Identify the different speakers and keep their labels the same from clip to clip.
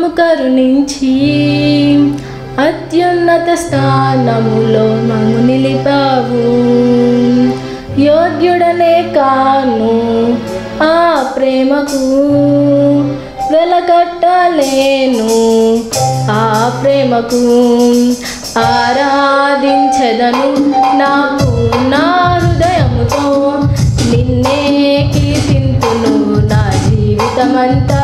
Speaker 1: కరుణించి అత్యున్నత స్థానములో మము నిలిపావు యోగ్యుడనే కాను ఆ ప్రేమకు వెలకట్టలేను ఆ ప్రేమకు ఆరాధించదను నా పూర్ణ హృదయముతో నిన్నే కీర్తింతును నా జీవితమంతా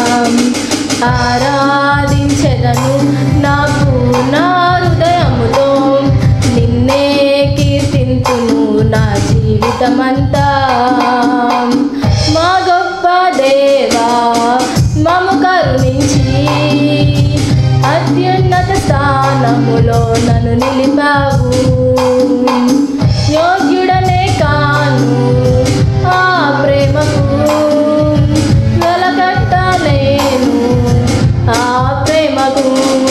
Speaker 1: ఆరాధించదను నా పూర్ణ హృదయముతో నిన్నే కీర్తింతును నా జీవితమంతా మా గొప్ప దేవా మము కరుణించి అత్యున్నత స్థానములో నన్ను నిలిపావు యోగ్యుడనే కాను ఆ ప్రేమకు వెలకట్టలేను ఆ ప్రేమకు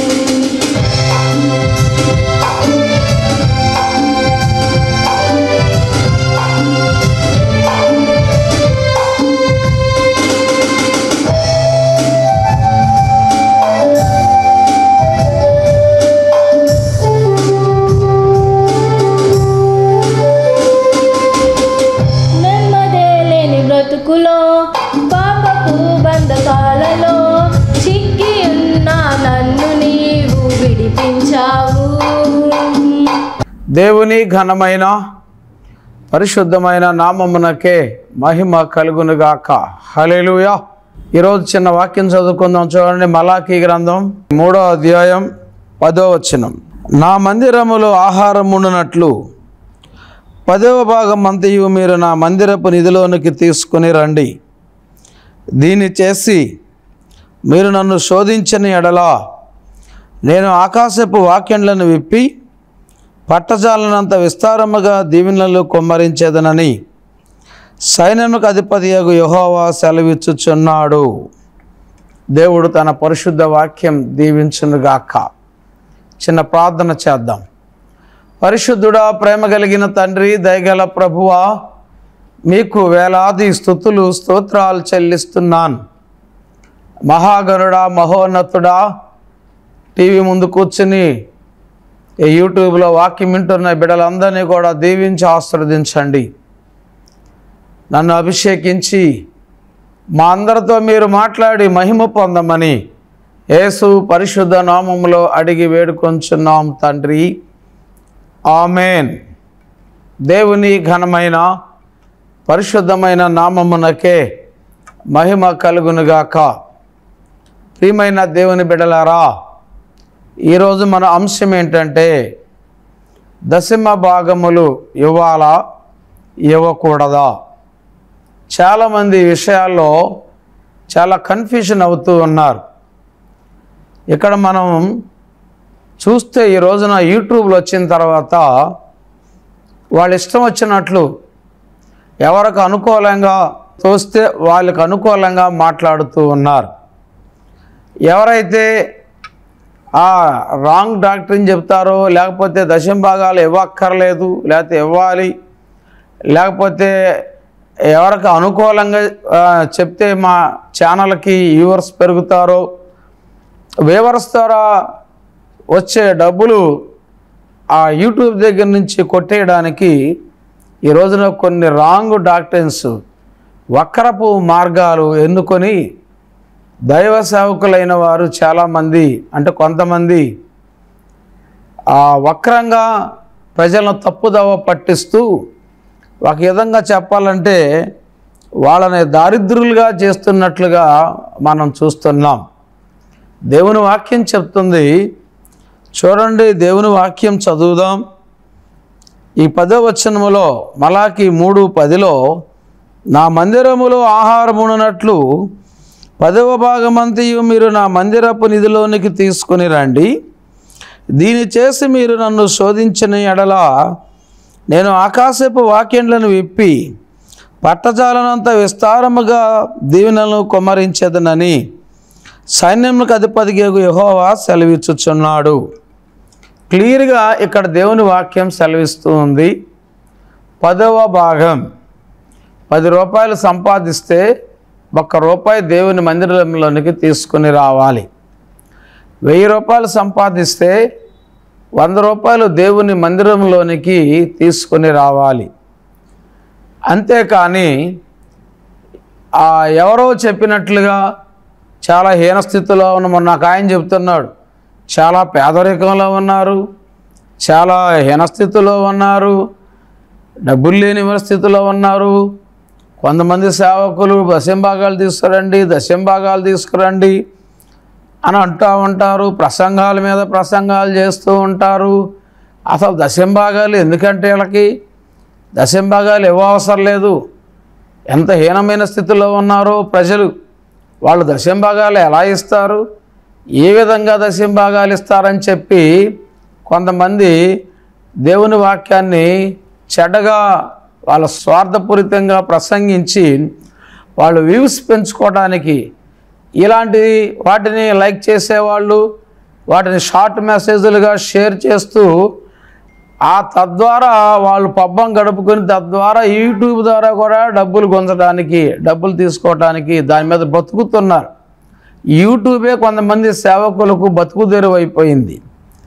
Speaker 1: నెమ్మదే లేని బ్రతుకులో పాపపు బంధకాలలో చిక్కి ఉన్న నన్ను నీవు విడిపించావు
Speaker 2: దేవుని ఘనమైన పరిశుద్ధమైన నామమునకే మహిమ కలుగునుగాక హల్లెలూయా ఈరోజు చిన్న వాక్యం చదువుకుందాం చూడండి మలాఖీ గ్రంథం మూడో అధ్యాయం పదో వచనం నా మందిరములో ఆహారం ఉండునట్లు పదవ భాగం అంతయు మీరు నా మందిరపు నిధిలోనికి తీసుకుని రండి దీన్ని చేసి మీరు నన్ను శోధించని ఎడలా నేను ఆకాశపు వాక్యంలను విప్పి పట్టజాలనంత విస్తారముగా దీవెనలు కుమ్మరించేదనని సైన్యముకు అధిపతియగు యెహోవా సెలవిచ్చుచున్నాడు దేవుడు తన పరిశుద్ధ వాక్యం దీవించునుగాక చిన్న ప్రార్థన చేద్దాం పరిశుద్ధుడా ప్రేమ కలిగిన తండ్రి దయగల ప్రభువా మీకు వేలాది స్థుతులు స్తోత్రాలు చెల్లిస్తున్నాను మహాగరుడా మహోన్నతుడా టీవీ ముందు కూర్చుని ఈ యూట్యూబ్లో వాక్యం వింటున్న బిడ్డలందరినీ కూడా దీవించి ఆశీర్వదించండి నన్ను అభిషేకించి మా అందరితో మీరు మాట్లాడి మహిమ పొందమని యేసు పరిశుద్ధ నామములో అడిగి వేడుకొంచున్నాం తండ్రి ఆమెన్ దేవుని ఘనమైన పరిశుద్ధమైన నామమునకే మహిమ కలుగునుగాక ప్రియమైన దేవుని బిడలారా ఈరోజు మన అంశం ఏంటంటే దశమ భాగములు ఇవ్వాలా ఇవ్వకూడదా చాలామంది ఈ విషయాల్లో చాలా కన్ఫ్యూజన్ అవుతూ ఉన్నారు ఇక్కడ మనం చూస్తే ఈ రోజున యూట్యూబ్లో వచ్చిన తర్వాత వాళ్ళ ఇష్టం వచ్చినట్లు ఎవరికి అనుకూలంగా చూస్తే వాళ్ళకి అనుకూలంగా మాట్లాడుతూ ఉన్నారు ఎవరైతే ఆ రాంగ్ డాక్టర్ని చెప్తారో లేకపోతే దశం భాగాలు ఇవ్వక్కర్లేదు లేకపోతే ఇవ్వాలి లేకపోతే ఎవరికి అనుకూలంగా ఆ, చెప్తే మా ఛానల్కి వ్యూవర్స్ పెరుగుతారో వ్యూవర్స్ ద్వారా వచ్చే డబ్బులు ఆ యూట్యూబ్ దగ్గర నుంచి కొట్టేయడానికి ఈ రోజున కొన్ని రాంగ్ డాక్టర్స్ వక్రపు మార్గాలు ఎన్నుకొని దైవ సేవకులైన వారు చాలామంది అంటే కొంతమంది ఆ వక్రంగా ప్రజలను తప్పుదవ పట్టిస్తూ ఒక విధంగా చెప్పాలంటే వాళ్ళని దారిద్రులుగా చేస్తున్నట్లుగా మనం చూస్తున్నాం దేవుని వాక్యం చెప్తుంది చూడండి దేవుని వాక్యం చదువుదాం ఈ పదో వచనములో మలాకి మూడు పదిలో నా మందిరములో ఆహారమునట్లు పదవ భాగమంతయు మీరు నా మందిరపు నిధిలోనికి తీసుకుని రండి దీని చేసి మీరు నన్ను శోధించిన ఎడల నేను ఆకాశపు వాక్యంలను విప్పి పట్టజాలనంత విస్తారముగా దీవెనలను కుమ్మరించదనని సైన్యములకు అధిపతిగా యెహోవా సెలవిచ్చుచున్నాడు క్లియర్గా ఇక్కడ దేవుని వాక్యం సెలవిస్తూ ఉంది పదవ భాగం పది రూపాయలు సంపాదిస్తే ఒక్క రూపాయి దేవుని మందిరంలోనికి తీసుకుని రావాలి వెయ్యి రూపాయలు సంపాదిస్తే వంద రూపాయలు దేవుని మందిరంలోనికి తీసుకొని రావాలి అంతేకాని ఆ ఎవరో చెప్పినట్లుగా చాలా హీనస్థితిలో ఉన్న మొన్న నాకు ఆయన చెప్తున్నాడు చాలా పేదరికంలో ఉన్నారు చాలా హీనస్థితిలో ఉన్నారు డబ్బులు లేని స్థితిలో ఉన్నారు కొంతమంది సేవకులు దశంభాగాలు తీసుకురండి దశంభాగాలు తీసుకురండి అని అంటూ ఉంటారు ప్రసంగాల మీద ప్రసంగాలు చేస్తూ ఉంటారు అసలు దశంభాగాలు ఎందుకంటే వీళ్ళకి దశంభాగాలు ఇవ్వవసరం లేదు ఎంత హీనమైన స్థితిలో ఉన్నారో ప్రజలు వాళ్ళు దశంభాగాలు ఎలా ఇస్తారు ఏ విధంగా దశంభాగాలు ఇస్తారని చెప్పి కొంతమంది దేవుని వాక్యాన్ని చెడ్డగా వాళ్ళ స్వార్థపూరితంగా ప్రసంగించి వాళ్ళు వ్యూస్ పెంచుకోవడానికి ఇలాంటి వాటిని లైక్ చేసేవాళ్ళు వాటిని షార్ట్ మెసేజ్లుగా షేర్ చేస్తూ ఆ తద్వారా వాళ్ళు పబ్బం గడుపుకొని తద్వారా యూట్యూబ్ ద్వారా కూడా డబ్బులు గుంజడానికి డబ్బులు తీసుకోవడానికి దాని మీద బతుకుతున్నారు యూట్యూబే కొంతమంది సేవకులకు బతుకు తెరువైపోయింది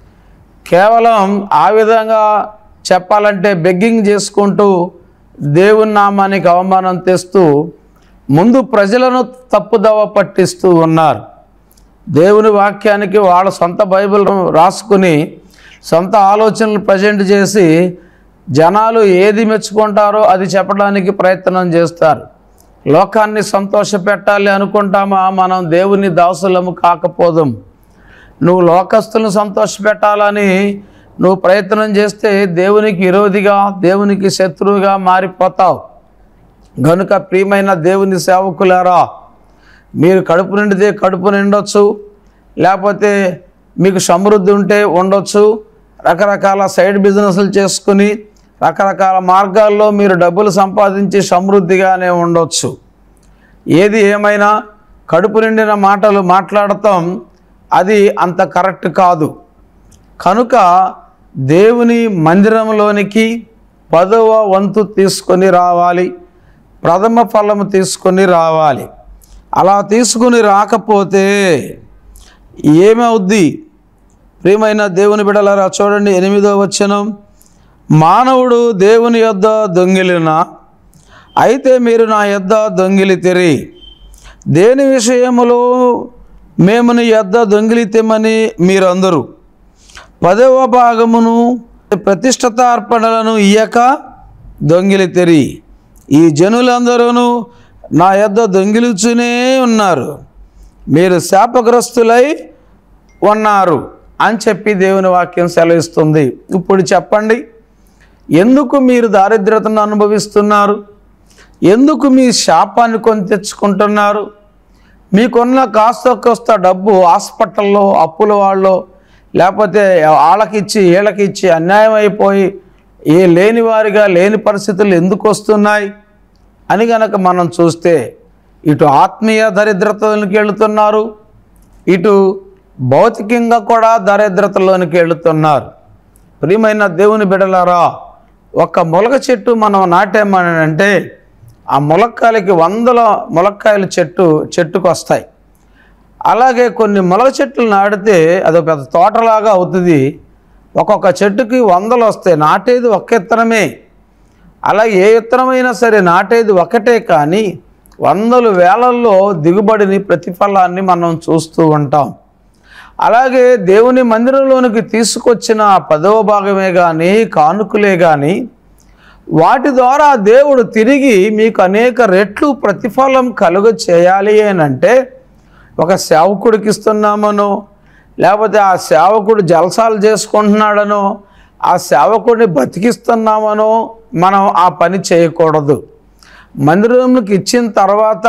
Speaker 2: కేవలం ఆ విధంగా చెప్పాలంటే బెగ్గింగ్ చేసుకుంటూ దేవుని నామానికి అవమానం తెస్తూ ముందు ప్రజలను తప్పుదవ పట్టిస్తూ ఉన్నారు దేవుని వాక్యానికి వాళ్ళ సొంత బైబిల్ రాసుకుని సొంత ఆలోచనలు ప్రజెంట్ చేసి జనాలు ఏది మెచ్చుకుంటారో అది చెప్పడానికి ప్రయత్నం చేస్తారు లోకాన్ని సంతోషపెట్టాలి అనుకుంటామా మనం దేవుని దాసులము కాకపోదాం నువ్వు లోకస్తులను సంతోషపెట్టాలని నువ్వు ప్రయత్నం చేస్తే దేవునికి విరోధిగా దేవునికి శత్రువుగా మారిపోతావు గనుక ప్రియమైన దేవుని సేవకులారా మీరు కడుపు నిండితే కడుపు నిండొచ్చు లేకపోతే మీకు సమృద్ధి ఉంటే ఉండొచ్చు రకరకాల సైడ్ బిజినెస్లు చేసుకుని రకరకాల మార్గాల్లో మీరు డబ్బులు సంపాదించి సమృద్ధిగానే ఉండొచ్చు ఏది ఏమైనా కడుపు నిండిన మాటలు మాట్లాడటం అది అంత కరెక్ట్ కాదు కనుక దేవుని మందిరంలోనికి పదవ వంతు తీసుకొని రావాలి ప్రథమ ఫలము తీసుకొని రావాలి అలా తీసుకుని రాకపోతే ఏమవుద్ది ప్రియమైన దేవుని బిడలారా చూడండి ఎనిమిదో వచనం మానవుడు దేవుని యొద్ద దొంగిలిన అయితే మీరు నా యొద్ద దొంగిలితిరి దేని విషయములో మేము నీ యొద్ద దొంగిలితేమని మీరందరూ పదవ భాగమును ప్రతిష్ఠత అర్పణలను ఇయ్యక దొంగిలితిరి ఈ జనులందరూ నా యొద్ద దొంగిలుచునే ఉన్నారు మీరు శాపగ్రస్తులై ఉన్నారు అని చెప్పి దేవుని వాక్యం సెలవిస్తుంది ఇప్పుడు చెప్పండి ఎందుకు మీరు దారిద్రతను అనుభవిస్తున్నారు ఎందుకు మీ శాపాన్ని కొని తెచ్చుకుంటున్నారు మీకున్న కాస్త కోస్త డబ్బు హాస్పిటల్లో అప్పుల వాళ్ళు లేకపోతే వాళ్ళకిచ్చి వీళ్ళకిచ్చి అన్యాయం అయిపోయి ఏ లేని వారిగా లేని పరిస్థితులు ఎందుకు వస్తున్నాయి అని గనక మనం చూస్తే ఇటు ఆత్మీయ దరిద్రతలోనికి వెళుతున్నారు ఇటు భౌతికంగా కూడా దరిద్రతలోనికి వెళుతున్నారు ప్రియమైన దేవుని బిడలారా ఒక ములగ చెట్టు మనం నాటామని అంటే ఆ ములక్కాయలకి వందల ములక్కాయల చెట్టు చెట్టుకు వస్తాయి అలాగే కొన్ని ములగ చెట్లు నాటితే అది పెద్ద తోటలాగా అవుతుంది ఒక్కొక్క చెట్టుకి వందలు వస్తాయి నాటేది ఒక్క విత్తనమే అలాగే ఏ విత్తనమైనా సరే నాటేది ఒకటే కానీ వందలు వేలల్లో దిగుబడిని ప్రతిఫలాన్ని మనం చూస్తూ ఉంటాం అలాగే దేవుని మందిరంలోనికి తీసుకొచ్చిన ఆ పదవ భాగమే కానీ కానుకలే కానీ వాటి ద్వారా దేవుడు తిరిగి మీకు అనేక రెట్లు ప్రతిఫలం కలుగ చేయాలి అని అంటే ఒక సేవకుడికి ఇస్తున్నామనో లేకపోతే ఆ సేవకుడు జలసాలు చేసుకుంటున్నాడనో ఆ సేవకుడిని బతికిస్తున్నామనో మనం ఆ పని చేయకూడదు మందిరంలోకి ఇచ్చిన తర్వాత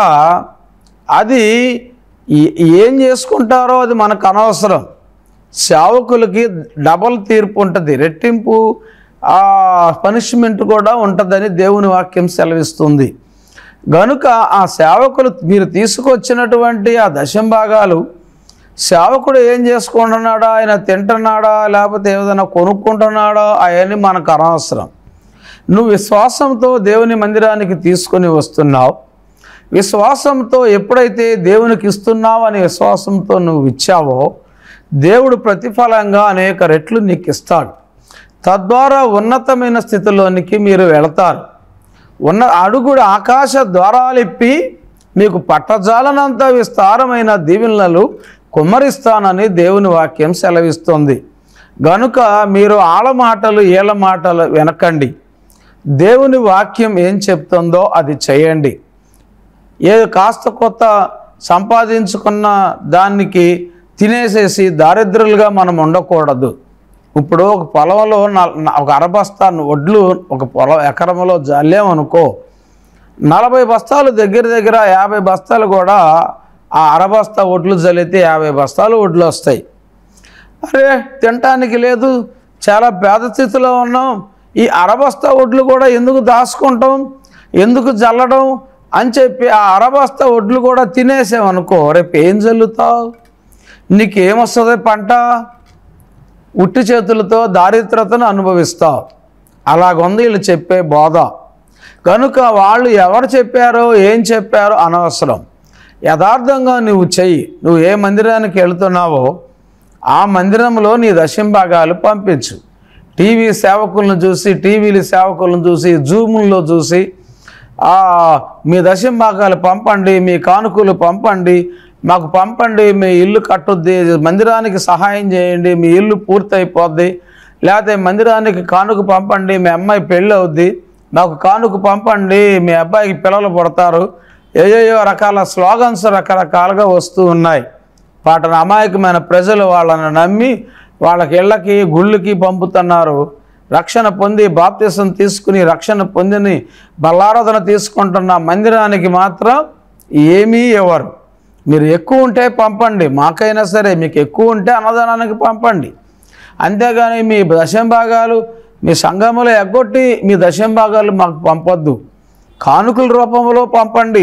Speaker 2: అది ఏ- ఏం చేసుకుంటారో అది మనకు అనవసరం సేవకులకి డబల్ తీర్పు ఉంటుంది రెట్టింపు ఆ పనిష్మెంట్ కూడా ఉంటుందని దేవుని వాక్యం సెలవిస్తుంది గనుక ఆ సేవకులు మీరు తీసుకొచ్చినటువంటి ఆ దశం భాగాలు సేవకుడు ఏం చేసుకుంటున్నాడా ఆయన తింటున్నాడా లేకపోతే ఏదైనా కొనుక్కుంటున్నాడా అవన్నీ మనకు అనవసరం నువ్వు విశ్వాసంతో దేవుని మందిరానికి తీసుకొని వస్తున్నావు విశ్వాసంతో ఎప్పుడైతే దేవునికి ఇస్తున్నావు అనే విశ్వాసంతో నువ్వు ఇచ్చావో దేవుడు ప్రతిఫలంగా అనేక రెట్లు నీకు ఇస్తాడు తద్వారా ఉన్నతమైన స్థితిలోనికి మీరు వెళతారు ఉన్న అడుగుడు ఆకాశ ద్వారాలిప్పి మీకు పట్టజాలనంత విస్తారమైన దీవెనలు కుమ్మరిస్తానని దేవుని వాక్యం సెలవిస్తుంది గనుక మీరు ఆల మాటలు ఏల మాటలు వెనకండి దేవుని వాక్యం ఏం చెప్తుందో అది చేయండి ఏది కాస్త కొత్త సంపాదించుకున్న దానికి తినేసేసి దారిద్రులుగా మనం ఉండకూడదు ఇప్పుడు ఒక పొలంలో నల్- న- ఒక అరబస్తా వడ్లు ఒక పొలం ఎకరంలో జల్లేమనుకో నలభై బస్తాలు దగ్గర దగ్గర యాభై బస్తాలు కూడా ఆ అరబస్తా వడ్లు జల్లితే యాభై బస్తాలు వడ్లు వస్తాయి అరే తినటానికి లేదు చాలా పేద స్థితిలో ఉన్నాం ఈ అరబస్తా వడ్లు కూడా ఎందుకు దాచుకుంటాం ఎందుకు జల్లడం అని చెప్పి ఆ అరబస్తా వడ్లు కూడా తినేసామనుకో రేపు ఏం జల్లుతావు నీకేమొస్తుంది పంట ఉట్టి చేతులతో దారిద్రతను అనుభవిస్తావు అలాగుంది వీళ్ళు చెప్పే బోధ కనుక వాళ్ళు ఎవరు చెప్పారో ఏం చెప్పారో అనవసరం యథార్థంగా నువ్వు చెయ్యి నువ్వు ఏ మందిరానికి వెళ్తున్నావో ఆ మందిరంలో నీ దశంభాగాలు పంపించు టీవీ సేవకులను చూసి టీవీలు సేవకులను చూసి జూముల్లో చూసి ఆ, మీ దశంభాగాలు పంపండి మీ కానుకలు పంపండి మాకు పంపండి మీ ఇల్లు కట్టుద్ది మందిరానికి సహాయం చేయండి మీ ఇల్లు పూర్తయిపోద్ది లేకపోతే మందిరానికి కానుక పంపండి మీ అమ్మాయి పెళ్ళి అవుద్ది మాకు కానుక పంపండి మీ అబ్బాయికి పిల్లలు పుడతారు ఏయేయో రకాల స్లోగన్స్ రకరకాలుగా వస్తూ ఉన్నాయి వాటిని అమాయకమైన ప్రజలు వాళ్ళని నమ్మి వాళ్ళకి ఇళ్ళకి గుళ్ళకి పంపుతున్నారు రక్షణ పొంది బాప్తిసం తీసుకుని రక్షణ పొందిని బల్లారాధన తీసుకుంటున్న మందిరానికి మాత్రం ఏమీ ఇవ్వరు మీరు ఎక్కువ ఉంటే పంపండి మాకైనా సరే మీకు ఎక్కువ ఉంటే అన్నదానానికి పంపండి అంతేగాని మీ దశంభాగాలు మీ సంఘములో ఎగ్గొట్టి మీ దశంభాగాలు మాకు పంపొద్దు కానుకల రూపంలో పంపండి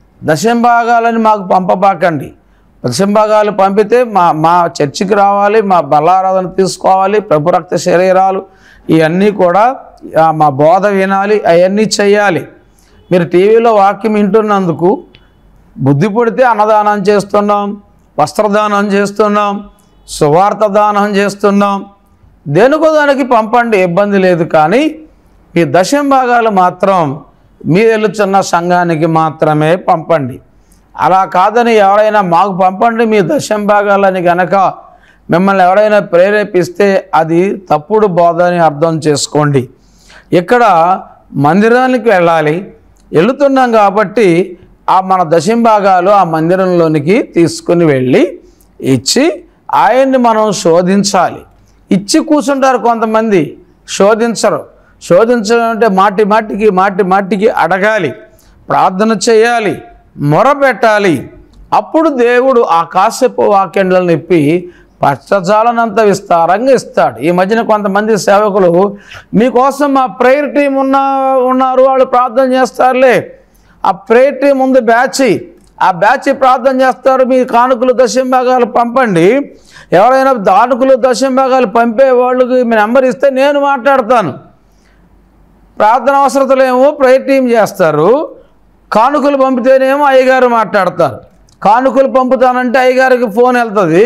Speaker 2: దశంభాగాలని మాకు పంపబాకండి దశంభాగాలు పంపితే మా మా చర్చికి రావాలి మా బలారాధన తీసుకోవాలి ప్రభు రక్త శరీరాలు ఇవన్నీ కూడా ఆ, మా బోధ వినాలి అవన్నీ చేయాలి మీరు టీవీలో వాక్యం వింటున్నందుకు బుద్ధి పుడితే అన్నదానం చేస్తున్నాం వస్త్రదానం చేస్తున్నాం సువార్త దానం చేస్తున్నాం దేనికో దానికి పంపండి ఇబ్బంది లేదు కానీ మీ దశం భాగాలు మాత్రం మీ వెళ్తున్న సంఘానికి మాత్రమే పంపండి అలా కాదని ఎవరైనా మాకు పంపండి మీ దశం భాగాలని గనక మిమ్మల్ని ఎవరైనా ప్రేరేపిస్తే అది తప్పుడు బోధ అని అర్థం చేసుకోండి ఇక్కడ మందిరానికి వెళ్ళాలి వెళుతున్నాం కాబట్టి ఆ మన దశంభాగాలు ఆ మందిరంలోనికి తీసుకుని వెళ్ళి ఇచ్చి ఆయన్ని మనం శోధించాలి ఇచ్చి కూర్చుంటారు కొంతమంది శోధించరు శోధించడం అంటే మాటి మాటికి మాటి మాటికి అడగాలి ప్రార్థన చేయాలి మొరపెట్టాలి అప్పుడు దేవుడు ఆ కాసేపు వాక్యండ్లను ఇప్పి పచ్చజాలనంత విస్తారంగా ఇస్తాడు ఈ మధ్యన కొంతమంది సేవకులు మీకోసం మా ప్రేయర్ టీం ఉన్న ఉన్నారు వాళ్ళు ప్రార్థన చేస్తారులే ఆ ప్రేయర్ టీం ఉంది బ్యాచ్ ఆ బ్యాచ్ ప్రార్థన చేస్తారు మీ కానుకలు దశంభాగాలు పంపండి ఎవరైనా దానుకులు దశంభాగాలు పంపే వాళ్ళకి మీ నెంబర్ ఇస్తే నేను మాట్లాడతాను ప్రార్థన అవసరతలేమో ప్రేయర్ టీం చేస్తారు కానుకలు పంపితేనేమో అయ్యగారు మాట్లాడతారు కానుకలు పంపుతానంటే అయ్యగారికి ఫోన్ వెళ్తుంది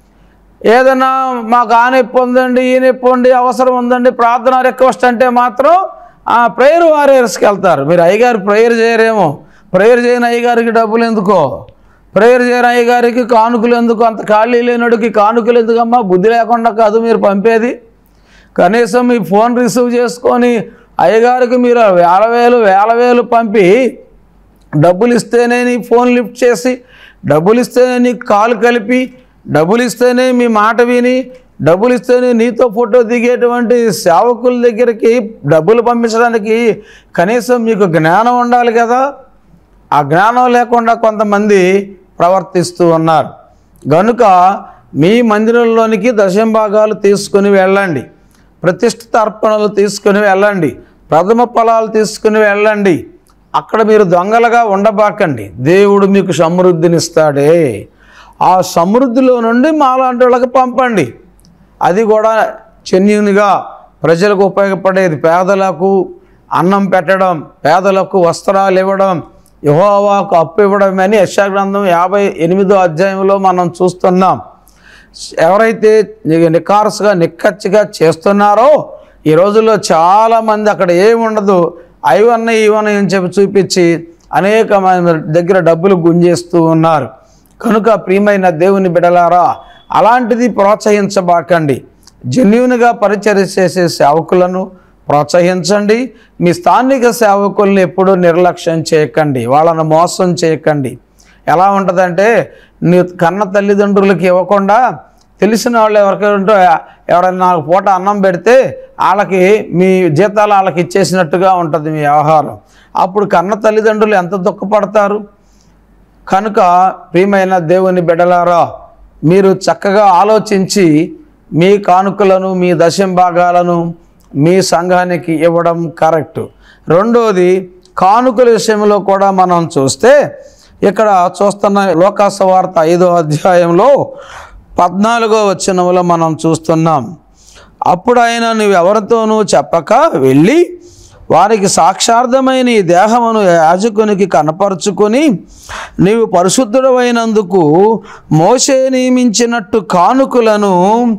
Speaker 2: ఏదైనా మాకు ఆ నొప్పి ఉందండి ఈ నొప్పి ఉంది అవసరం ఉందండి ప్రార్థన రిక్వెస్ట్ అంటే మాత్రం ఆ ప్రేయర్ వారియర్స్కి వెళ్తారు మీరు అయ్యగారు ప్రేయర్ చేయరేమో ప్రేయర్ చేయని అయ్యగారికి డబ్బులు ఎందుకో ప్రేయర్ చేయని అయ్యగారికి కానుకలు ఎందుకు అంత ఖాళీ లేనుడికి కానుకలు ఎందుకమ్మా బుద్ధి లేకుండా కాదు మీరు పంపేది కనీసం మీ ఫోన్ రిసీవ్ చేసుకొని అయ్యగారికి మీరు వేల వేలు వేల వేలు పంపి డబ్బులు ఇస్తేనే నీ ఫోన్ లిఫ్ట్ చేసి డబ్బులు ఇస్తేనే నీకు కాలు కలిపి డబ్బులు ఇస్తేనే మీ మాట విని డబ్బులు ఇస్తేనే నీతో ఫోటో దిగేటువంటి సేవకుల దగ్గరికి డబ్బులు పంపించడానికి కనీసం మీకు జ్ఞానం ఉండాలి కదా ఆ జ్ఞానం లేకుండా కొంతమంది ప్రవర్తిస్తూ ఉన్నారు గనుక మీ మందిరంలోనికి దశంభాగాలు తీసుకుని వెళ్ళండి ప్రతిష్ఠిత అర్పణలు తీసుకుని వెళ్ళండి ప్రథమ ఫలాలు తీసుకుని వెళ్ళండి అక్కడ మీరు దొంగలుగా ఉండబాకండి దేవుడు మీకు సమృద్ధినిస్తాడే ఆ సమృద్ధిలో నుండి మాలాంటి వాళ్ళకి పంపండి అది కూడా చెన్యునిగా ప్రజలకు ఉపయోగపడేది పేదలకు అన్నం పెట్టడం పేదలకు వస్త్రాలు ఇవ్వడం యహోవాకు అప్పు ఇవ్వడం అని యశాగ్రంథం యాభై ఎనిమిదో అధ్యాయంలో మనం చూస్తున్నాం ఎవరైతే ని- నికారసుగా నిక్కచ్చిగా చేస్తున్నారో ఈ రోజుల్లో చాలామంది అక్కడ ఏముండదు అవి ఇవన్నీ అని చెప్పి చూపించి అనేక మంది దగ్గర డబ్బులు గుంజేస్తూ ఉన్నారు కనుక ప్రియమైన దేవుని బిడలారా అలాంటిది ప్రోత్సహించబాకండి జెన్యున్గా పరిచర్య చేసే సేవకులను ప్రోత్సహించండి మీ స్థానిక సేవకుల్ని ఎప్పుడూ నిర్లక్ష్యం చేయకండి వాళ్ళను మోసం చేయకండి ఎలా ఉంటుందంటే నీ కన్న తల్లిదండ్రులకి ఇవ్వకుండా తెలిసిన వాళ్ళు ఎవరికంటే ఎవరైనా నాకు పూట అన్నం పెడితే వాళ్ళకి మీ జీతాలు వాళ్ళకి ఇచ్చేసినట్టుగా ఉంటుంది మీ వ్యవహారం అప్పుడు కన్న తల్లిదండ్రులు ఎంత దుఃఖపడతారు కనుక ప్రియమైన దేవుని బిడ్డలారా మీరు చక్కగా ఆలోచించి మీ కానుకలను మీ దశం భాగాలను మీ సంఘానికి ఇవ్వడం కరెక్ట్ రెండోది కానుకల విషయంలో కూడా మనం చూస్తే ఇక్కడ చూస్తున్న లోకాస వార్త ఐదో అధ్యాయంలో పద్నాలుగో వచనంలో మనం చూస్తున్నాం అప్పుడు ఆయన నువ్వు ఎవరితోనూ చెప్పక వెళ్ళి వారికి సాక్షార్థమైన ఈ దేహమును యాజకునికి కనపరుచుకొని నీవు పరిశుద్ధుడమైనందుకు మోసే నియమించినట్టు కానుకలను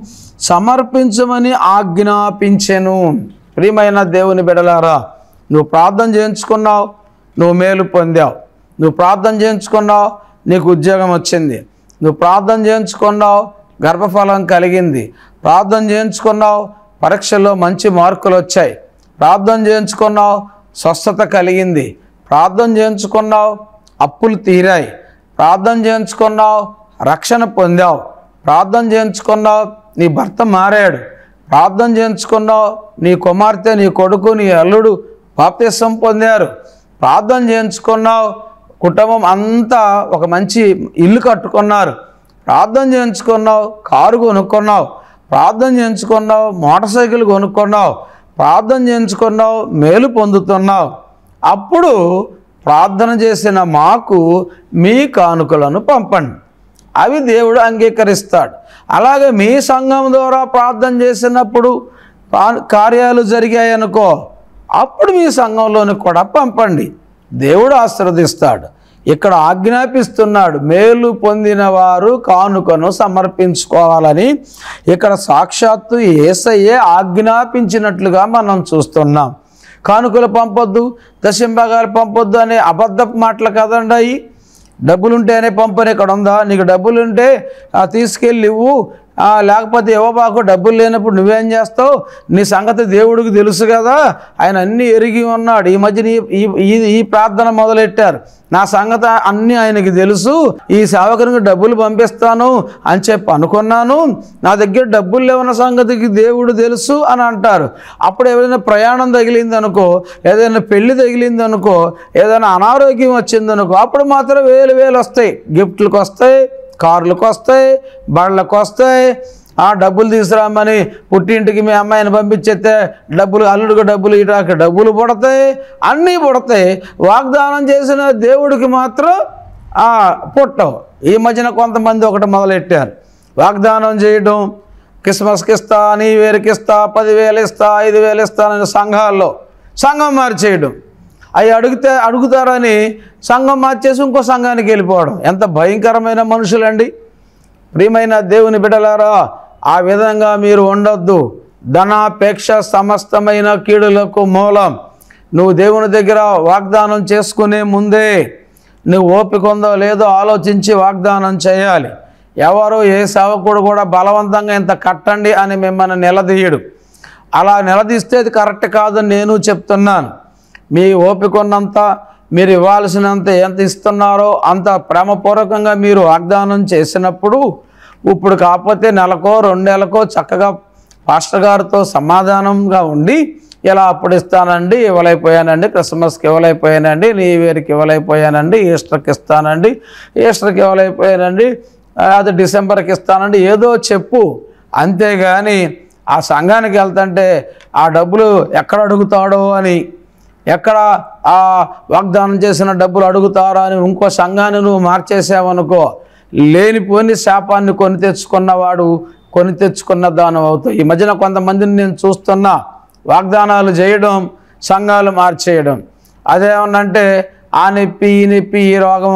Speaker 2: సమర్పించమని ఆజ్ఞాపించెను ప్రియమైన దేవుని బిడలారా నువ్వు ప్రార్థన చేయించుకున్నావు నువ్వు మేలు పొందావు నువ్వు ప్రార్థన చేయించుకున్నావు నీకు ఉద్యోగం వచ్చింది నువ్వు ప్రార్థన చేయించుకున్నావు గర్భఫలం కలిగింది ప్రార్థన చేయించుకున్నావు పరీక్షల్లో మంచి మార్కులు వచ్చాయి ప్రార్థన చేయించుకున్నావు స్వస్థత కలిగింది ప్రార్థన చేయించుకున్నావు అప్పులు తీరాయి ప్రార్థన చేయించుకున్నావు రక్షణ పొందావు ప్రార్థన చేయించుకున్నావు నీ భర్త మారాడు ప్రార్థన చేయించుకున్నావు నీ కుమార్తె నీ కొడుకు నీ అల్లుడు బాప్తిసం పొందారు ప్రార్థన చేయించుకున్నావు కుటుంబం అంతా ఒక మంచి ఇల్లు కట్టుకున్నారు ప్రార్థన చేయించుకున్నావు కారు కొనుక్కున్నావు ప్రార్థన చేయించుకున్నావు మోటార్ సైకిల్ కొనుక్కున్నావు ప్రార్థన చేయించుకున్నావు మేలు పొందుతున్నావు అప్పుడు ప్రార్థన చేసిన మాకు మీ కానుకలను పంపండి అవి దేవుడు అంగీకరిస్తాడు అలాగే మీ సంఘం ద్వారా ప్రార్థన చేసినప్పుడు పా- కార్యాలు జరిగాయనుకో అప్పుడు మీ సంఘంలోని కూడా పంపండి దేవుడు ఆశీర్వదిస్తాడు ఇక్కడ ఆజ్ఞాపిస్తున్నాడు మేలు పొందిన వారు కానుకను సమర్పించుకోవాలని ఇక్కడ సాక్షాత్తు ఏసయ్యే ఆజ్ఞాపించినట్లుగా మనం చూస్తున్నాం కానుకలు పంపొద్దు దశంభాగాలు పంపొద్దు అనే అబద్ధపు మాటలు కదండి అవి డబ్బులుంటేనే పంపని ఇక్కడ ఉందా నీకు డబ్బులుంటే ఆ, తీసుకెళ్ళి ఇవ్వు ఆ, లేకపోతే ఇవ్వబాకు డబ్బులు లేనప్పుడు నువ్వేం చేస్తావు నీ సంగతి దేవుడికి తెలుసు కదా ఆయన అన్నీ ఎరిగి ఉన్నాడు ఈ మధ్య ఈ ఈ- ఈ ఈ ప్రార్థన మొదలెట్టారు నా సంగతి అన్నీ ఆయనకి తెలుసు ఈ సేవకునికి డబ్బులు పంపిస్తాను అని చెప్పి అనుకున్నాను నా దగ్గర డబ్బులు లేవన్న సంగతికి దేవుడు తెలుసు అని అంటారు అప్పుడు ఏదైనా ప్రయాణం తగిలింది అనుకో ఏదైనా పెళ్లి తగిలింది అనుకో ఏదైనా అనారోగ్యం వచ్చింది అనుకో అప్పుడు మాత్రం వేలు వేలు వస్తాయి గిఫ్ట్లకు వస్తాయి కార్లకు వస్తాయి బళ్ళకు వస్తాయి ఆ డబ్బులు తీసుకురామని పుట్టింటికి మీ అమ్మాయిని పంపించేస్తే డబ్బులు అల్లుడికి డబ్బులు ఇటాక డబ్బులు పుడతాయి అన్నీ పుడతాయి వాగ్దానం చేసిన దేవుడికి మాత్రం ఆ, పుట్టవు ఈ మధ్యన కొంతమంది ఒకటి మొదలెట్టారు వాగ్దానం చేయడం క్రిస్మస్కి ఇస్తా నీ వేరుకి ఇస్తా పదివేలు ఇస్తా ఐదు వేలు ఇస్తానని సంఘాల్లో సంఘం మార్చేయడం అవి అడిగితే అడుగుతారని సంఘం మార్చేసి ఇంకో సంఘానికి వెళ్ళిపోవడం ఎంత భయంకరమైన మనుషులండి ప్రియమైన దేవుని బిడలారా ఆ విధంగా మీరు ఉండొద్దు ధనాపేక్ష సమస్తమైన కీడులకు మూలం నువ్వు దేవుని దగ్గర వాగ్దానం చేసుకునే ముందే నువ్వు ఓపిక ఉందో లేదో ఆలోచించి వాగ్దానం చేయాలి ఎవరు ఏ సేవకుడు కూడా బలవంతంగా ఇంత కట్టండి అని మిమ్మల్ని నిలదీయడు అలా నిలదీస్తే అది కరెక్ట్ కాదని నేను చెప్తున్నాను మీ ఓపిక ఉన్నంత మీరు ఇవ్వాల్సినంత ఎంత ఇస్తున్నారో అంత ప్రేమపూర్వకంగా మీరు వాగ్దానం చేసినప్పుడు ఇప్పుడు కాకపోతే నెలకో రెండు నెలకో చక్కగా పాస్టర్ గారితో సమాధానంగా ఉండి ఇలా అప్పుడు ఇస్తానండి ఇవ్వలేకపోయానండి క్రిస్మస్కి ఇవ్వలేకపోయానండి న్యూ ఇయర్కి ఇవ్వలేకపోయానండి ఈస్టర్కి ఇస్తానండి ఈస్టర్కి ఇవ్వలేకపోయానండి ఆ, అది డిసెంబర్కి ఇస్తానండి ఏదో చెప్పు అంతేగాని ఆ సంఘానికి వెళ్తుంటే ఆ డబ్బులు ఎక్కడ అడుగుతాడో అని ఎక్కడ ఆ వాగ్దానం చేసిన డబ్బులు అడుగుతారా అని ఇంకో సంఘాన్ని నువ్వు మార్చేసావనుకో లేనిపోని శాపాన్ని కొని తెచ్చుకున్నవాడు కొని తెచ్చుకున్న దానం అవుతావు ఈ మధ్యన కొంతమందిని నేను చూస్తున్నా వాగ్దానాలు చేయడం సంఘాలు మార్చేయడం అదేమన్నంటే ఆ నొప్పి ఈ నొప్పి ఈ రోగం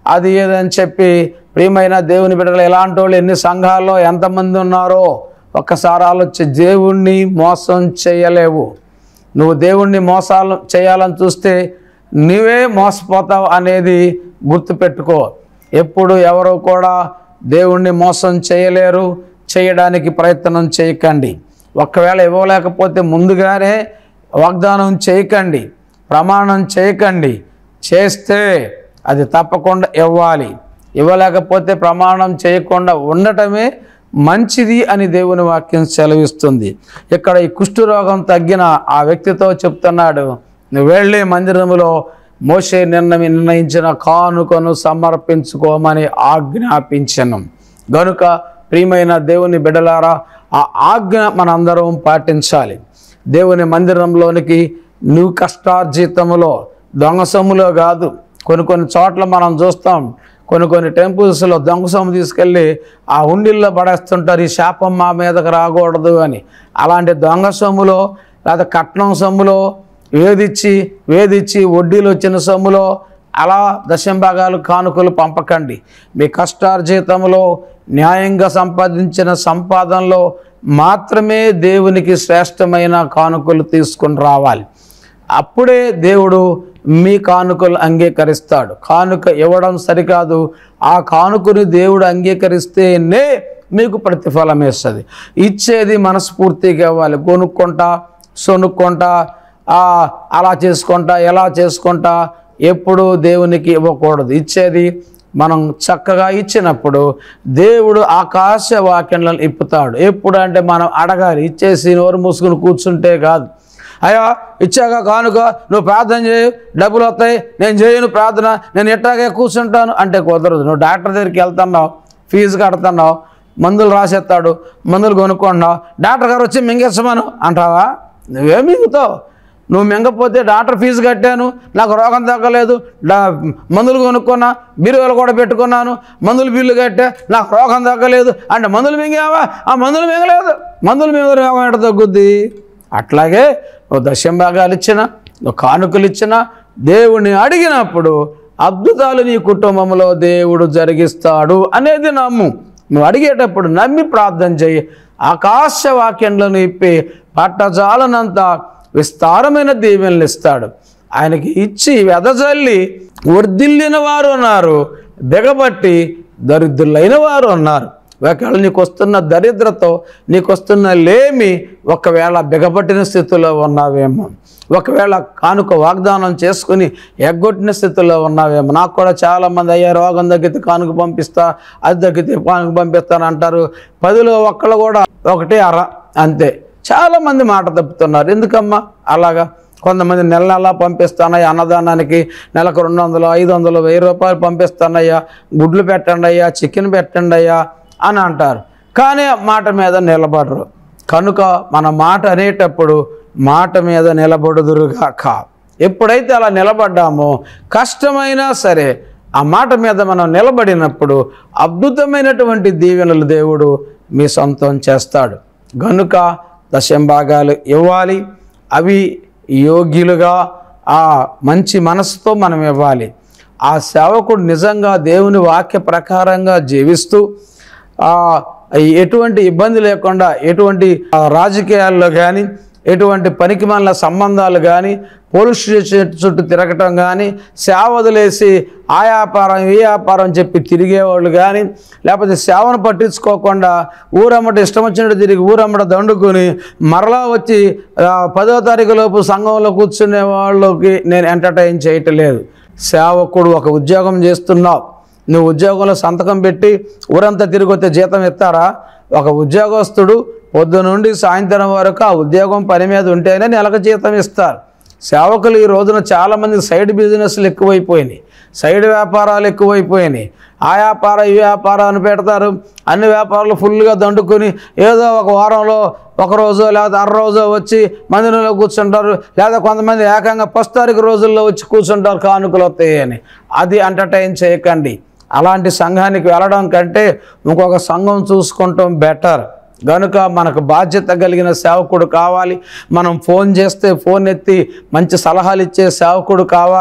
Speaker 2: అది ఏదని చెప్పి ప్రియమైన దేవుని బిడ్డలు ఎలాంటి వాళ్ళు ఎన్ని సంఘాల్లో ఎంతమంది ఉన్నారో ఒక్కసారి ఆలోచి దేవుణ్ణి మోసం చేయలేవు నువ్వు దేవుణ్ణి మోసాలు చేయాలని చూస్తే నువ్వే మోసపోతావు అనేది గుర్తుపెట్టుకో ఎప్పుడు ఎవరు కూడా దేవుణ్ణి మోసం చేయలేరు చేయడానికి ప్రయత్నం చేయకండి ఒకవేళ ఇవ్వలేకపోతే ముందుగానే వాగ్దానం చేయకండి ప్రమాణం చేయకండి చేస్తే అది తప్పకుండా ఇవ్వాలి ఇవ్వలేకపోతే ప్రమాణం చేయకుండా ఉండటమే మంచిది అని దేవుని వాక్యం సెలవిస్తుంది ఇక్కడ ఈ కుష్ఠరోగం తగ్గిన ఆ వ్యక్తితో చెప్తున్నాడు నువ్వు వెళ్ళి మందిరములో మోసే నిర్ణయం నిర్ణయించిన కానుకను సమర్పించుకోమని ఆజ్ఞాపించను గనుక ప్రియమైన దేవుని బిడలారా ఆ ఆజ్ఞ మనందరం పాటించాలి దేవుని మందిరంలోనికి నువ్వు కష్టార్జితములో దొంగ సొమ్ములో కాదు కొన్ని కొన్ని చోట్ల మనం చూస్తాం కొన్ని కొన్ని టెంపుల్స్లో దొంగ సొమ్ము తీసుకెళ్ళి ఆ హుండీల్లో పడేస్తుంటారు ఈ శాపం మా మీదకి రాకూడదు అని అలాంటి దొంగ సొమ్ములో లేదా కట్నం సొమ్ములో వేధిచ్చి వేధిచ్చి వడ్డీలు వచ్చిన సొమ్ములో అలా దశంభాగాలు కానుకలు పంపకండి మీ కష్టార్జితంలో న్యాయంగా సంపాదించిన సంపాదనలో మాత్రమే దేవునికి శ్రేష్టమైన కానుకలు తీసుకుని రావాలి అప్పుడే దేవుడు మీ కానుకలు అంగీకరిస్తాడు కానుక ఇవ్వడం సరికాదు ఆ కానుకని దేవుడు అంగీకరిస్తేనే మీకు ప్రతిఫలం వేస్తుంది ఇచ్చేది మనస్ఫూర్తిగా ఇవ్వాలి కొనుక్కుంటా సొనుక్కుంటా ఆ, అలా చేసుకుంటా ఎలా చేసుకుంటా ఎప్పుడు దేవునికి ఇవ్వకూడదు ఇచ్చేది మనం చక్కగా ఇచ్చినప్పుడు దేవుడు ఆకాశ వాక్యాలను ఇప్పుతాడు ఎప్పుడు అంటే మనం అడగాలి ఇచ్చేసి నోరు మూసుకుని కూర్చుంటే కాదు అయ్యా ఇచ్చాక కానుక నువ్వు ప్రార్థన చేయు డబ్బులు వస్తాయి నేను చేయను ప్రార్థన నేను ఎట్టాగే కూర్చుంటాను అంటే కుదరదు నువ్వు డాక్టర్ దగ్గరికి వెళ్తున్నావు ఫీజు కడుతున్నావు మందులు రాసేస్తాడు మందులు కొనుక్కుంటున్నావు డాక్టర్ గారు వచ్చి మింగేసమను అంటావా నువ్వేం మింగుతావు నువ్వు మింగపోతే డాక్టర్ ఫీజు కట్టాను నాకు రోగం తగ్గలేదు డా మందులు కొనుక్కున్నా బీరువాలు కూడా పెట్టుకున్నాను మందులు బిల్లు కట్టా నాకు రోగం తగ్గలేదు అంటే మందులు మింగావా ఆ మందులు మింగలేదు మందులు మింగ రోగం ఎట తగ్గుద్ది అట్లాగే నువ్వు దశం భాగాలు ఇచ్చినా నువ్వు కానుకలు ఇచ్చినా దేవుణ్ణి అడిగినప్పుడు అద్భుతాలు నీ కుటుంబంలో దేవుడు జరిగిస్తాడు అనేది నమ్ము నువ్వు అడిగేటప్పుడు నమ్మి ప్రార్థన చేయి ఆకాశ వాక్యంలో ఇప్పి పట్టజాలనంత విస్తారమైన దీవెనలు ఇస్తాడు ఆయనకి ఇచ్చి వెదజల్లి వర్ధిల్లిన వారు ఉన్నారు బిగబట్టి దరిద్రులైన వారు ఉన్నారు ఒకవేళ నీకు వస్తున్న దరిద్రతో నీకు వస్తున్న లేమి ఒకవేళ బిగపట్టిన స్థితిలో ఉన్నావేమో ఒకవేళ కానుక వాగ్దానం చేసుకుని ఎగ్గొట్టిన స్థితిలో ఉన్నావేమో నాకు కూడా చాలామంది అయ్యా రోగం తగ్గితే కానుక పంపిస్తా అది తగ్గితే కానుక పంపిస్తాను అంటారు పదిలో ఒక్కళ్ళు కూడా ఒకటే అర అంతే చాలామంది మాట తప్పుతున్నారు ఎందుకమ్మా అలాగా కొంతమంది నెల నెలా పంపిస్తానయ్యా అన్నదానానికి నెలకు రెండు వందలు ఐదు వందలు వెయ్యి రూపాయలు పంపిస్తానయ్యా గుడ్లు పెట్టండి అయ్యా చికెన్ పెట్టండి అయ్యా అని అంటారు కానీ ఆ మాట మీద నిలబడరు కనుక మన మాట అనేటప్పుడు మాట మీద నిలబడుదురుగాక ఎప్పుడైతే అలా నిలబడ్డామో కష్టమైనా సరే ఆ మాట మీద మనం నిలబడినప్పుడు అద్భుతమైనటువంటి దీవెనలు దేవుడు మీ సొంతం చేస్తాడు గనుక దశంభాగాలు ఇవ్వాలి అవి యోగ్యులుగా ఆ మంచి మనసుతో మనం ఇవ్వాలి ఆ సేవకుడు నిజంగా దేవుని వాక్య ప్రకారంగా జీవిస్తూ ఆ, ఎటువంటి ఇబ్బంది లేకుండా ఎటువంటి ఆ, రాజకీయాల్లో కానీ ఎటువంటి పనికి మన సంబంధాలు కానీ పోలీస్ స్టేషన్ చుట్టూ తిరగటం కానీ సేవ వదిలేసి ఆ వ్యాపారం ఈ వ్యాపారం అని చెప్పి తిరిగేవాళ్ళు కానీ లేకపోతే సేవను పట్టించుకోకుండా ఊరమ్మట ఇష్టం వచ్చినట్టు తిరిగి ఊరమ్మట దండుకొని మరలా వచ్చి ఆ, పదో తారీఖు లోపు సంఘంలో కూర్చునే వాళ్ళకి నేను ఎంటర్టైన్ చేయటం లేదు సేవకుడు ఒక ఉద్యోగం చేస్తున్నావు నువ్వు ఉద్యోగంలో సంతకం పెట్టి ఊరంతా తిరిగి వస్తే జీతం ఇస్తారా ఒక ఉద్యోగస్తుడు పొద్దు నుండి సాయంత్రం వరకు ఆ ఉద్యోగం పని మీద ఉంటేనే నెలకు జీతం ఇస్తారు సేవకులు ఈ రోజున చాలామంది సైడ్ బిజినెస్లు ఎక్కువైపోయినాయి సైడ్ వ్యాపారాలు ఎక్కువైపోయినాయి ఆ వ్యాపారం ఈ వ్యాపారం అని పెడతారు అన్ని వ్యాపారాలు ఫుల్గా దండుకొని ఏదో ఒక వారంలో ఒక రోజు లేకపోతే అర రోజు వచ్చి మందిరంలో కూర్చుంటారు లేదా కొంతమంది ఏకంగా ఫస్ట్ తారీఖు రోజుల్లో వచ్చి కూర్చుంటారు కానుకలు వస్తాయి అని అది ఎంటర్టైన్ చేయకండి అలాంటి సంఘానికి వెళ్ళడం కంటే ఇంకొక సంఘం చూసుకుంటాం బెటర్ గనుక మనకు బాధ్యత కలిగిన సేవకుడు కావాలి మనం ఫోన్ చేస్తే ఫోన్ ఎత్తి మంచి సలహాలు ఇచ్చే సేవకుడు కావాలి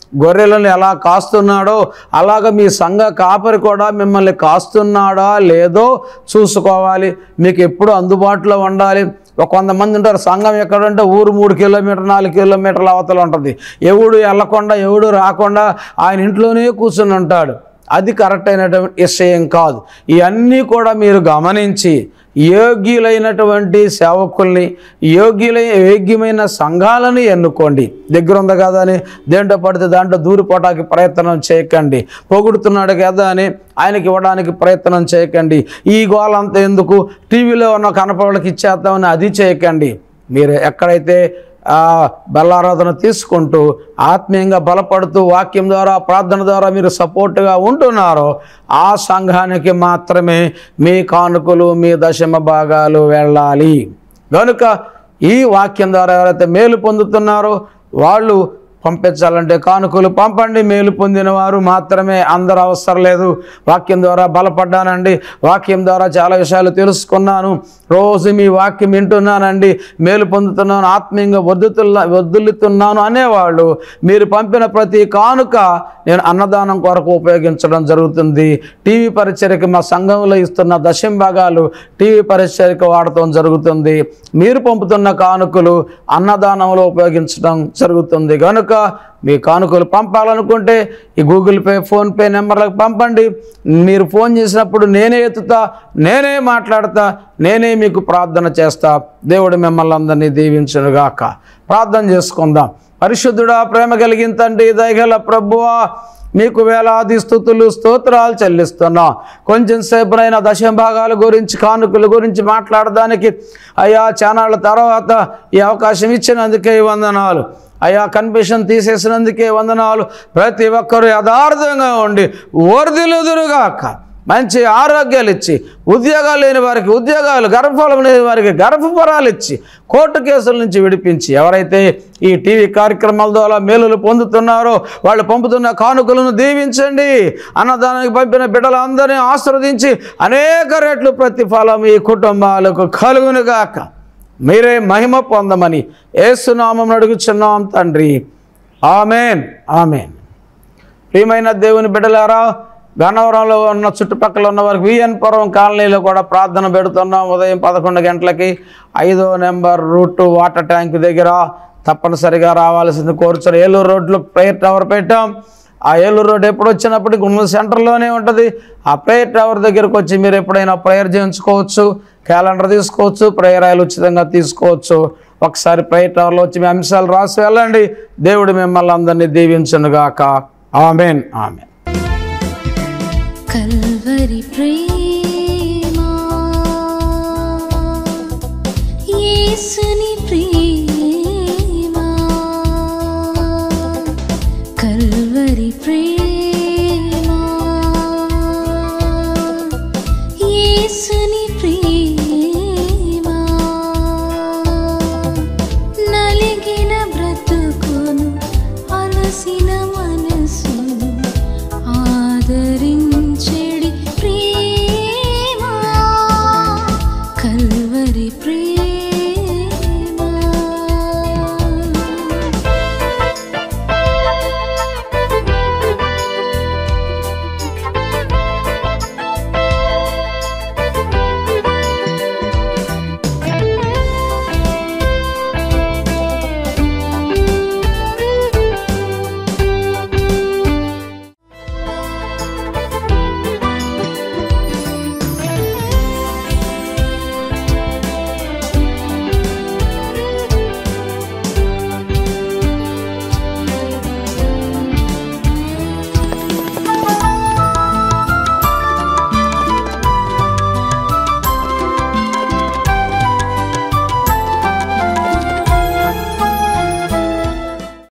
Speaker 2: గొర్రెలను ఎలా కాస్తున్నాడో అలాగ మీ సంఘ కాపరి కూడా మిమ్మల్ని కాస్తున్నాడా లేదో చూసుకోవాలి మీకు ఎప్పుడు అందుబాటులో ఉండాలి ఒక కొంతమంది ఉంటారు సంఘం ఎక్కడంటే ఊరు మూడు కిలోమీటర్ నాలుగు కిలోమీటర్ల అవతల ఉంటుంది ఎవడు వెళ్ళకుండా ఎవడు రాకుండా ఆయన ఇంట్లోనే కూర్చుని ఉంటాడు అది కరెక్ట్ అయినటువంటి విషయం కాదు ఇవన్నీ కూడా మీరు గమనించి యోగ్యులైనటువంటి సేవకుల్ని యోగ్యులైన యోగ్యమైన సంఘాలను ఎన్నుకోండి దగ్గర ఉంది కదా అని దేంట్లో పడితే దాంట్లో దూరిపోవడానికి ప్రయత్నం చేయకండి పొగుడుతున్నాడు కదా అని ఆయనకి ఇవ్వడానికి ప్రయత్నం చేయకండి ఈ గోలంతా ఎందుకు టీవీలో ఉన్న కనపడలకు ఇచ్చేద్దామని అది చేయకండి మీరు ఎక్కడైతే ఆ బలారాధన తీసుకుంటూ ఆత్మీయంగా బలపడుతూ వాక్యం ద్వారా ప్రార్థన ద్వారా మీరు సపోర్ట్గా ఉంటున్నారో ఆ సంఘానికి మాత్రమే మీ కానుకలు మీ దశమ భాగాలు వెళ్ళాలి కనుక ఈ వాక్యం ద్వారా ఎవరైతే మేలు పొందుతున్నారో వాళ్ళు పంపించాలంటే కానుకలు పంపండి మేలు పొందిన వారు మాత్రమే అందరూ అవసరం లేదు వాక్యం ద్వారా బలపడ్డానండి వాక్యం ద్వారా చాలా విషయాలు తెలుసుకున్నాను రోజు మీ వాక్యం వింటున్నానండి మేలు పొందుతున్నాను ఆత్మీయంగా వద్దుతున్నా వద్దులుతున్నాను అనేవాళ్ళు మీరు పంపిన ప్రతి కానుక నేను అన్నదానం కొరకు ఉపయోగించడం జరుగుతుంది టీవీ పరిచర్యకి మా సంఘంలో ఇస్తున్న దశం భాగాలు టీవీ పరిచర్యకు వాడటం జరుగుతుంది మీరు పంపుతున్న కానుకలు అన్నదానంలో ఉపయోగించడం జరుగుతుంది కనుక మీ కానుకలు పంపాలనుకుంటే ఈ గూగుల్ పే ఫోన్పే నెంబర్లకు పంపండి మీరు ఫోన్ చేసినప్పుడు నేనే ఎత్తుతా నేనే మాట్లాడతా నేనే మీకు ప్రార్థన చేస్తా దేవుడు మిమ్మల్ని అందరినీ దీవించునుగాక ప్రార్థన చేసుకుందాం పరిశుద్ధుడా ప్రేమ కలిగిన తండ్రి దయగల ప్రభువా మీకు వేలాది స్థుతులు స్తోత్రాలు చెల్లిస్తున్నా కొంచెం సేపునైనా దశమ భాగాల గురించి కానుకల గురించి మాట్లాడడానికి అయ్యా ఛానళ్ళ తర్వాత ఈ అవకాశం ఇచ్చినందుకే ఈ వందనాలు అయ్యా కన్ఫ్యూషన్ తీసేసినందుకే వందనాలు ప్రతి ఒక్కరూ యథార్థంగా ఉండి ఓర్దిలుదురుగాక మంచి ఆరోగ్యాలు ఇచ్చి ఉద్యోగాలు లేని వారికి ఉద్యోగాలు గర్భఫలం లేని వారికి గర్భఫలాలు ఇచ్చి కోర్టు కేసుల నుంచి విడిపించి ఎవరైతే ఈ టీవీ కార్యక్రమాల ద్వారా మేలులు పొందుతున్నారో వాళ్ళు పంపుతున్న కానుకలను దీవించండి అన్నదానానికి పంపిన బిడ్డలందరినీ ఆశీర్వదించి అనేక రెట్లు ప్రతిఫలం ఈ కుటుంబాలకు కలుగునుగాక మీరే మహిమ పొందమని ఏసునామం అడుగుచున్నాం తండ్రి ఆమెన్ ఆమెన్ ప్రియమైన దేవుని బిడ్డలారా గన్నవరంలో ఉన్న చుట్టుపక్కల ఉన్న వారికి విఎన్పురం కాలనీలో కూడా ప్రార్థన పెడుతున్నాం ఉదయం పదకొండు గంటలకి ఐదో నెంబర్ రూట్ వాటర్ ట్యాంక్ దగ్గర తప్పనిసరిగా రావాల్సింది కోరుచున్న ఏలూరు రోడ్లో ప్రేయర్ టవర్ పెట్టాం ఆ ఏలూరు రోడ్ ఎప్పుడు వచ్చినప్పటికీ గుండెల సెంటర్లోనే ఉంటుంది ఆ ప్రేయర్ టవర్ దగ్గరకు వచ్చి మీరు ఎప్పుడైనా ప్రేయర్ చేయించుకోవచ్చు క్యాలెండర్ తీసుకోవచ్చు ప్రేయర్ ఆయిల్ ఉచితంగా తీసుకోవచ్చు ఒకసారి ప్రేయర్ టవర్లో వచ్చి మీ అంశాలు రాసి వెళ్ళండి దేవుడు మిమ్మల్ని అందరినీ దీవించునుగాక ఆమెన్ ఆమెన్
Speaker 3: కల్వరి ప్రేమ యేసుని ప్రేమ